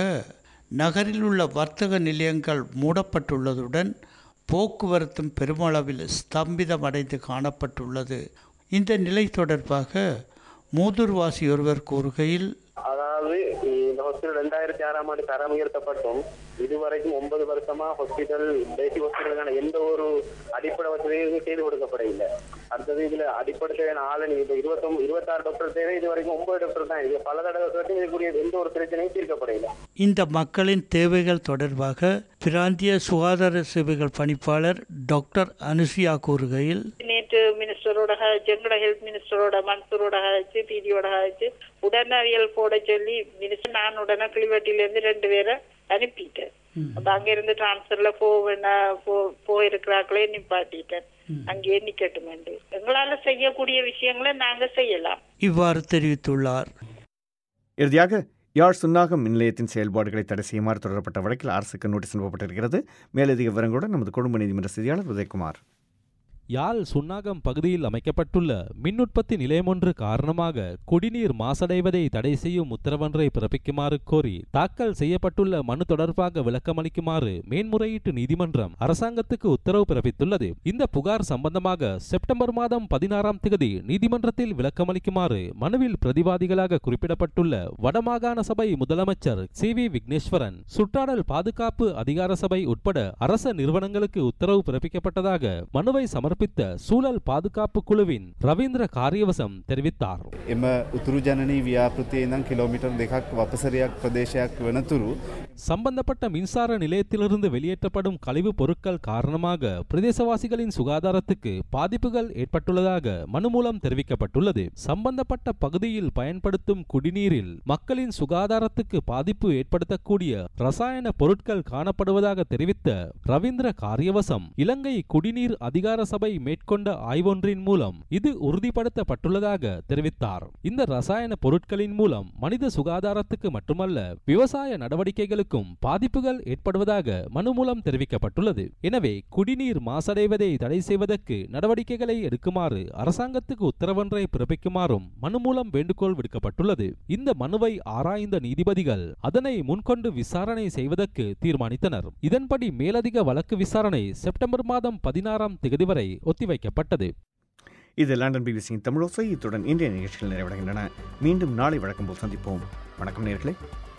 நகரில் உள்ள வர்த்தக நிலையங்கள் மூடப்பட்டுள்ளதுடன் போக்குவரத்தும் பெருமளவில் ஸ்தம்பிதமடைந்து காணப்பட்டுள்ளது இந்த நிலை தொடர்பாக மூதூர்வாசி ஒருவர் கூறுகையில் அதாவது இந்த ஹாஸ்பிட்டல் ரெண்டாயிரத்தி ஆறாம் ஆண்டு தரம் உயர்த்தப்பட்டும் இதுவரைக்கும் ஒன்பது வருஷமா ஹாஸ்பிட்டல் பேசிக் ஹாஸ்பிட்டலுக்கான எந்த ஒரு அடிப்படை வசதியும் செய்து கொடுக்கப்படவில்லை அடுத்தது இதுல அடிப்படை தேவையான ஆளணி இப்ப இருபத்தொன்பது இருபத்தாறு டாக்டர் தேவை இது வரைக்கும் ஒன்பது டாக்டர் தான் இது பல தடவை கேட்டு இதுக்குரிய எந்த ஒரு பிரச்சனையும் தீர்க்கப்படவில்லை இந்த மக்களின் தேவைகள் தொடர்பாக பிராந்திய சுகாதார சேவைகள் பணிப்பாளர் டாக்டர் அனுசியா கூறுகையில் நேற்று மினிஸ்டரோட கழிச்சு எங்களோட ஹெல்த் மினிஸ்டரோட மன்சூரோட கழிச்சு பிடியோட கழிச்சு உடனறியல் போட சொல்லி மினிஸ்டர் நான் உடனே கிளிவட்டில இருந்து ரெண்டு பேரை அனுப்பிட்டேன் அப்ப அங்க இருந்து டிரான்ஸ்பர்ல போ வேணா போ போயிருக்கிறாங்களே நிப்பாட்டிட்டேன் அங்கேயே நிக்கட்டும் எங்களால செய்யக்கூடிய விஷயங்களை நாங்க செய்யலாம் இவ்வாறு தெரிவித்துள்ளார் இறுதியாக யாழ் சுன்னாகம் மின் நிலையத்தின் செயல்பாடுகளை தடை செய்யுமாறு தொடரப்பட்ட வழக்கில் அரசுக்கு நோட்டீஸ் அனுப்பப்பட்டிருக்கிறது மேலதிக விவரங்களுடன் நமது குடும்ப நீதிமன்ற செய்தியாளர் உதயகுமார் யாழ் சுன்னாகம் பகுதியில் அமைக்கப்பட்டுள்ள மின் உற்பத்தி நிலையமொன்று காரணமாக குடிநீர் மாசடைவதை தடை செய்யும் உத்தரவொன்றை பிறப்பிக்குமாறு கோரி தாக்கல் செய்யப்பட்டுள்ள மனு தொடர்பாக விளக்கமளிக்குமாறு மேன்முறையீட்டு நீதிமன்றம் அரசாங்கத்துக்கு உத்தரவு பிறப்பித்துள்ளது இந்த புகார் சம்பந்தமாக செப்டம்பர் மாதம் பதினாறாம் தேதி நீதிமன்றத்தில் விளக்கமளிக்குமாறு மனுவில் பிரதிவாதிகளாக குறிப்பிடப்பட்டுள்ள வடமாகாண சபை முதலமைச்சர் சி வி விக்னேஸ்வரன் சுற்றாடல் பாதுகாப்பு அதிகார சபை உட்பட அரச நிறுவனங்களுக்கு உத்தரவு பிறப்பிக்கப்பட்டதாக மனுவை சமர்ப்ப சமர்ப்பித்த சூழல் பாதுகாப்பு குழுவின் ரவீந்திர காரியவசம் தெரிவித்தார் එම උතුරු ජනනී ව්‍යාපෘතිය ඉඳන් කිලෝමිටර් දෙකක් වපසරයක් ප්‍රදේශයක් වනතුරු சம்பந்தப்பட்ட மின்சார நிலையத்திலிருந்து வெளியேற்றப்படும் கழிவுப் பொருட்கள் காரணமாக பிரதேசவாசிகளின் சுகாதாரத்துக்கு பாதிப்புகள் ஏற்பட்டுள்ளதாக மனு மூலம் தெரிவிக்கப்பட்டுள்ளது சம்பந்தப்பட்ட பகுதியில் பயன்படுத்தும் குடிநீரில் மக்களின் சுகாதாரத்துக்கு பாதிப்பு ஏற்படுத்தக்கூடிய ரசாயன பொருட்கள் காணப்படுவதாக தெரிவித்த ரவீந்திர காரியவசம் இலங்கை குடிநீர் அதிகார சபை மேற்கொண்ட ஆய்வொன்றின் மூலம் இது உறுதிப்படுத்தப்பட்டுள்ளதாக தெரிவித்தார் இந்த ரசாயன பொருட்களின் மூலம் மனித சுகாதாரத்துக்கு மட்டுமல்ல விவசாய நடவடிக்கைகளுக்கும் பாதிப்புகள் ஏற்படுவதாக மனு மூலம் தெரிவிக்கப்பட்டுள்ளது எனவே குடிநீர் மாசடைவதை தடை செய்வதற்கு நடவடிக்கைகளை எடுக்குமாறு அரசாங்கத்துக்கு உத்தரவொன்றை பிறப்பிக்குமாறும் மனு மூலம் வேண்டுகோள் விடுக்கப்பட்டுள்ளது இந்த மனுவை ஆராய்ந்த நீதிபதிகள் அதனை முன்கொண்டு விசாரணை செய்வதற்கு தீர்மானித்தனர் இதன்படி மேலதிக வழக்கு விசாரணை செப்டம்பர் மாதம் பதினாறாம் தேதி வரை ஒத்திவைக்கப்பட்டது இது லண்டன் பிபிசியின் தமிழோசை இத்துடன் இன்றைய நிகழ்ச்சிகள் நிறைவடைகின்றன மீண்டும் நாளை வழக்கம் போல் சந்திப்போம் வணக்கம் நேர்களே